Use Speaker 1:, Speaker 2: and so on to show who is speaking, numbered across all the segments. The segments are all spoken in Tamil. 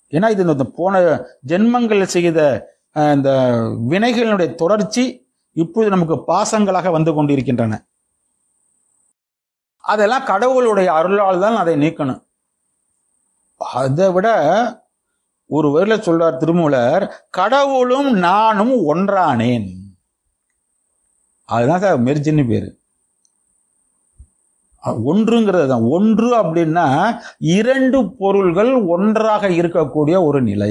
Speaker 1: ஏன்னா இது இந்த போன ஜென்மங்கள் செய்த அஹ், இந்த வினைகளினுடைய தொடர்ச்சி இப்பொழுது நமக்கு பாசங்களாக வந்து கொண்டிருக்கின்றன அதெல்லாம் கடவுளுடைய அருளால் தான் அதை நீக்கணும் அதை விட ஒரு வரியில சொல்றார் திருமூலர் கடவுளும் நானும் ஒன்றானேன் அதுதான் சார் மெர்ஜின்னு பேரு அஹ் ஒன்றுங்கிறது தான் ஒன்று அப்படின்னா இரண்டு பொருள்கள் ஒன்றாக இருக்கக்கூடிய ஒரு நிலை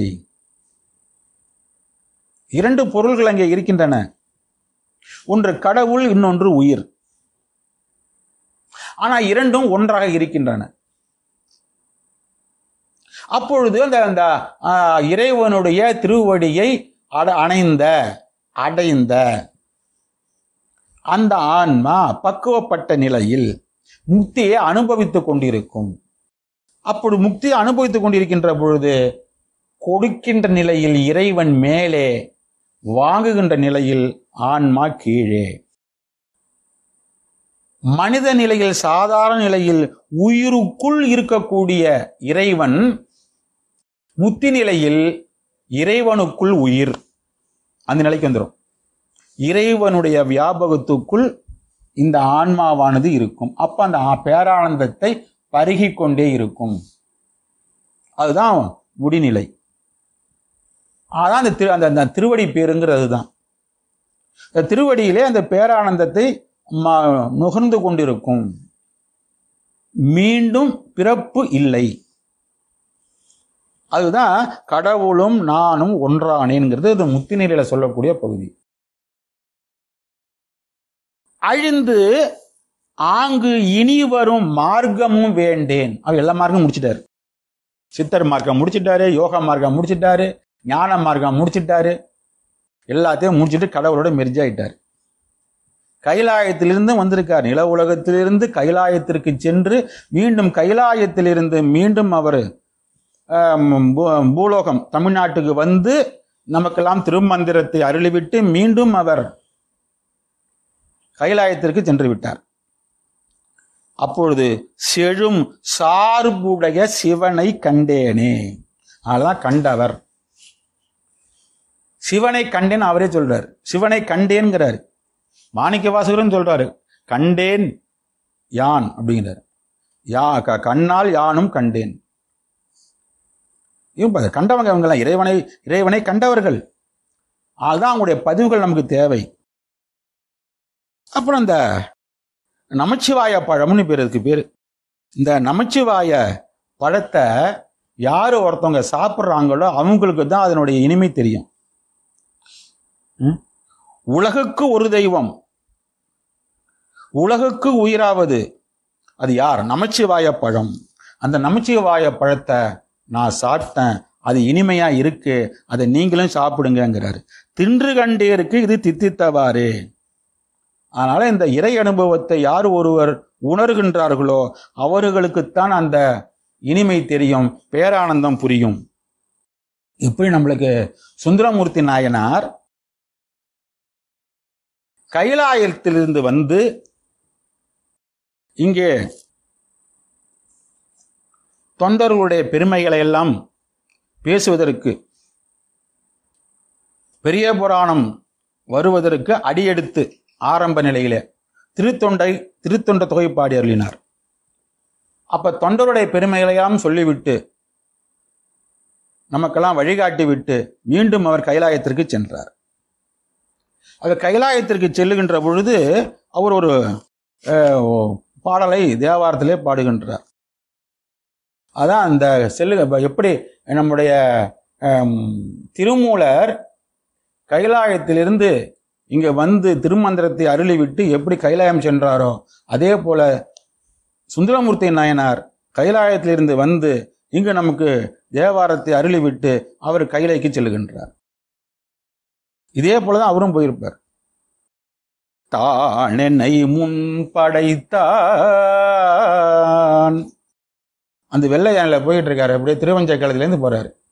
Speaker 1: இரண்டு பொருள்கள் அங்கே இருக்கின்றன ஒன்று கடவுள் இன்னொன்று உயிர் ஆனா இரண்டும் ஒன்றாக இருக்கின்றன அப்பொழுது அந்த அந்த ஆ, இறைவனுடைய திருவடியை அட அணைந்த அடைந்த அந்த ஆன்மா பக்குவப்பட்ட நிலையில் முக்தியை அனுபவித்துக் கொண்டிருக்கும் அப்படி முக்தியை அனுபவித்துக் கொண்டிருக்கின்ற பொழுது கொடுக்கின்ற நிலையில் இறைவன் மேலே வாங்குகின்ற நிலையில் ஆன்மா கீழே மனித நிலையில் சாதாரண நிலையில் உயிருக்குள் இருக்கக்கூடிய இறைவன் முத்தி நிலையில் இறைவனுக்குள் உயிர் அந்த நிலைக்கு வந்துடும் இறைவனுடைய வியாபகத்துக்குள் இந்த ஆன்மாவானது இருக்கும் அப்ப அந்த ஆ- பேரானந்தத்தை பருகிக் கொண்டே இருக்கும் அதுதான் முடிநிலை அதான் அந்த திரு அந்த அந்த திருவடி பேருங்கிறது தான் இந்த திருவடியிலே அந்த பேரானந்தத்தை ம- நுகர்ந்து கொண்டிருக்கும் மீண்டும் பிறப்பு இல்லை அதுதான் கடவுளும் நானும் ஒன்றானேங்கிறது இது முத்தி நிலையில சொல்லக்கூடிய பகுதி அழிந்து ஆங்கு இனி வரும் மார்க்கமும் வேண்டேன் அவர் எல்லா மார்க்கம் முடிச்சிட்டாரு சித்தர் மார்க்கம் முடிச்சிட்டாரு யோகா மார்க்கம் முடிச்சிட்டாரு ஞான மார்க்கம் முடிச்சிட்டாரு எல்லாத்தையும் முடிச்சிட்டு கடவுளோட மெர்ஜ் ஆயிட்டார் கைலாயத்திலிருந்து வந்திருக்கார் நில உலகத்திலிருந்து கைலாயத்திற்கு சென்று மீண்டும் கைலாயத்திலிருந்து மீண்டும் அவர் ஆம், பூ- பூலோகம் தமிழ்நாட்டுக்கு வந்து நமக்கெல்லாம் திருமந்திரத்தை அருளிவிட்டு மீண்டும் அவர் கைலாயத்திற்கு சென்று விட்டார் அப்பொழுது செழும் சார்புடைய சிவனை கண்டேனே அதெல்லாம் கண்டவர் சிவனை கண்டேன் அவரே சொல்றார் சிவனை கண்டேன்கிறார் மாணிக்க வாசகரும் சொல்றாரு கண்டேன் யான் அப்படிங்கிறார் யா க- கண்ணால் யானும் கண்டேன் இவங்க பாரு, கண்டவங்க இவங்கெல்லாம் இறைவனை இறைவனை கண்டவர்கள் அதுதான் அவங்களுடைய பதிவுகள் நமக்கு தேவை அப்புறம் இந்த நமச்சிவாய பழம்னு பேர் இருக்கு பேரு இந்த நமச்சிவாய பழத்தை யார் ஒருத்தவங்க சாப்பிட்றாங்களோ அவங்களுக்கு தான் அதனுடைய இனிமை தெரியும் ம்? உலகுக்கு ஒரு தெய்வம் உலகுக்கு உயிராவது அது யார் நமச்சிவாய பழம் அந்த நமச்சிவாய பழத்தை நான் சாப்பிட்டேன் அது இனிமையா இருக்கு அதை நீங்களும் சாப்பிடுங்கங்கிறாரு தின்று கண்டேருக்கு இது தித்தித்தவாறு அதனால இந்த இறை அனுபவத்தை யார் ஒருவர் உணர்கின்றார்களோ அவர்களுக்குத்தான் அந்த இனிமை தெரியும் பேரானந்தம் புரியும் இப்படி நம்மளுக்கு சுந்தரமூர்த்தி நாயனார் கைலாயத்திலிருந்து வந்து இங்கே தொண்டர்களுடைய பெருமைகளை எல்லாம் பேசுவதற்கு பெரிய புராணம் வருவதற்கு அடியெடுத்து ஆரம்ப நிலையிலே திருத்தொண்டை திருத்தொண்ட தொகை பாடி அருளினார் அப்ப தொண்டருடைய பெருமைகளையெல்லாம் சொல்லிவிட்டு நமக்கெல்லாம் வழிகாட்டி விட்டு மீண்டும் அவர் கைலாயத்திற்கு சென்றார் அவர் கைலாயத்திற்கு செல்லுகின்ற பொழுது அவர் ஒரு அஹ், பாடலை தேவாரத்திலே பாடுகின்றார் அதான் அந்த செல்லு இப்ப எப்படி நம்முடைய அம், திருமூலர் கைலாயத்திலிருந்து இங்க வந்து திருமந்திரத்தை அருளிவிட்டு எப்படி கைலாயம் சென்றாரோ அதே போல சுந்தரமூர்த்தி நாயனார் கைலாயத்திலிருந்து வந்து இங்கு நமக்கு தேவாரத்தை அருளிவிட்டு அவர் கைலைக்கு செல்லுகின்றார் இதே போலதான் அவரும் போயிருப்பார் தான் என்னை முன் படைத்தான் அந்த வெள்ளை யானையில போயிட்டு இருக்காரு அப்படியே திருவஞ்சை இருந்து போறாரு